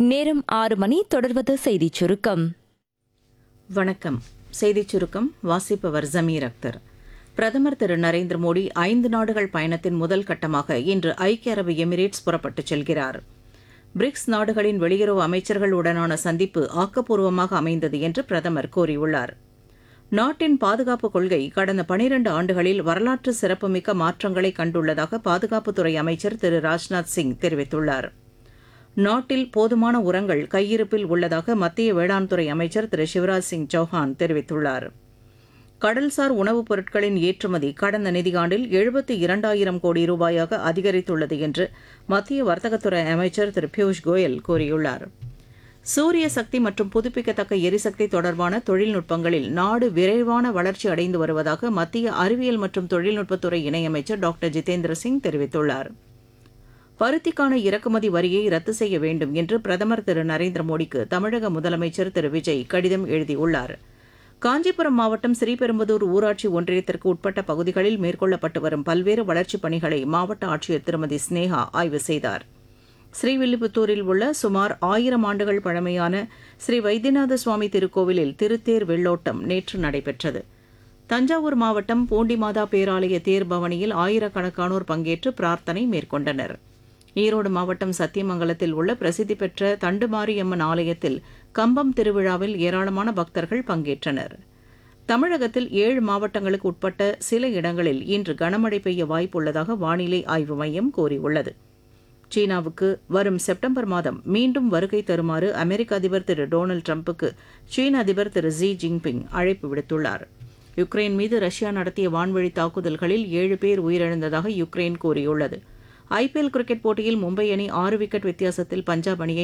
நேரம் ஆறு மணி தொடர்வது செய்திச் சுருக்கம் வணக்கம் செய்திச் சுருக்கம் வாசிப்பவர் ஜமீர் அக்தர் பிரதமர் திரு நரேந்திர மோடி ஐந்து நாடுகள் பயணத்தின் முதல் கட்டமாக இன்று ஐக்கிய அரபு எமிரேட்ஸ் புறப்பட்டுச் செல்கிறார் பிரிக்ஸ் நாடுகளின் வெளியுறவு அமைச்சர்களுடனான சந்திப்பு ஆக்கப்பூர்வமாக அமைந்தது என்று பிரதமர் கூறியுள்ளார் நாட்டின் பாதுகாப்பு கொள்கை கடந்த பனிரண்டு ஆண்டுகளில் வரலாற்று சிறப்புமிக்க மாற்றங்களை கண்டுள்ளதாக பாதுகாப்புத்துறை அமைச்சர் திரு ராஜ்நாத் சிங் தெரிவித்துள்ளார் நாட்டில் போதுமான உரங்கள் கையிருப்பில் உள்ளதாக மத்திய வேளாண் துறை அமைச்சர் திரு சிவராஜ் சிங் சௌஹான் தெரிவித்துள்ளார் கடல்சார் உணவுப் பொருட்களின் ஏற்றுமதி கடந்த நிதியாண்டில் எழுபத்தி இரண்டாயிரம் கோடி ரூபாயாக அதிகரித்துள்ளது என்று மத்திய வர்த்தகத்துறை அமைச்சர் திரு பியூஷ் கோயல் கூறியுள்ளார் சூரிய சக்தி மற்றும் புதுப்பிக்கத்தக்க எரிசக்தி தொடர்பான தொழில்நுட்பங்களில் நாடு விரைவான வளர்ச்சி அடைந்து வருவதாக மத்திய அறிவியல் மற்றும் தொழில்நுட்பத்துறை இணையமைச்சர் டாக்டர் ஜிதேந்திர சிங் தெரிவித்துள்ளார் பருத்திக்கான இறக்குமதி வரியை ரத்து செய்ய வேண்டும் என்று பிரதமர் திரு நரேந்திர மோடிக்கு தமிழக முதலமைச்சர் திரு விஜய் கடிதம் எழுதியுள்ளார் காஞ்சிபுரம் மாவட்டம் ஸ்ரீபெரும்புதூர் ஊராட்சி ஒன்றியத்திற்கு உட்பட்ட பகுதிகளில் மேற்கொள்ளப்பட்டு வரும் பல்வேறு வளர்ச்சிப் பணிகளை மாவட்ட ஆட்சியர் திருமதி ஸ்னேகா ஆய்வு செய்தார் ஸ்ரீவில்லிபுத்தூரில் உள்ள சுமார் ஆயிரம் ஆண்டுகள் பழமையான ஸ்ரீ வைத்தியநாத சுவாமி திருக்கோவிலில் திருத்தேர் வெள்ளோட்டம் நேற்று நடைபெற்றது தஞ்சாவூர் மாவட்டம் பூண்டிமாதா பேராலய தேர் பவனியில் ஆயிரக்கணக்கானோர் பங்கேற்று பிரார்த்தனை மேற்கொண்டனர் ஈரோடு மாவட்டம் சத்தியமங்கலத்தில் உள்ள பிரசித்தி பெற்ற தண்டுமாரியம்மன் ஆலயத்தில் கம்பம் திருவிழாவில் ஏராளமான பக்தர்கள் பங்கேற்றனர் தமிழகத்தில் ஏழு மாவட்டங்களுக்கு உட்பட்ட சில இடங்களில் இன்று கனமழை பெய்ய வாய்ப்புள்ளதாக வானிலை ஆய்வு மையம் கூறியுள்ளது சீனாவுக்கு வரும் செப்டம்பர் மாதம் மீண்டும் வருகை தருமாறு அமெரிக்க அதிபர் திரு டொனால்டு டிரம்புக்கு சீன அதிபர் திரு ஜி ஜின்பிங் அழைப்பு விடுத்துள்ளார் யுக்ரைன் மீது ரஷ்யா நடத்திய வான்வழி தாக்குதல்களில் ஏழு பேர் உயிரிழந்ததாக யுக்ரைன் கூறியுள்ளது ஐபிஎல் கிரிக்கெட் போட்டியில் மும்பை அணி ஆறு விக்கெட் வித்தியாசத்தில் பஞ்சாப் அணியை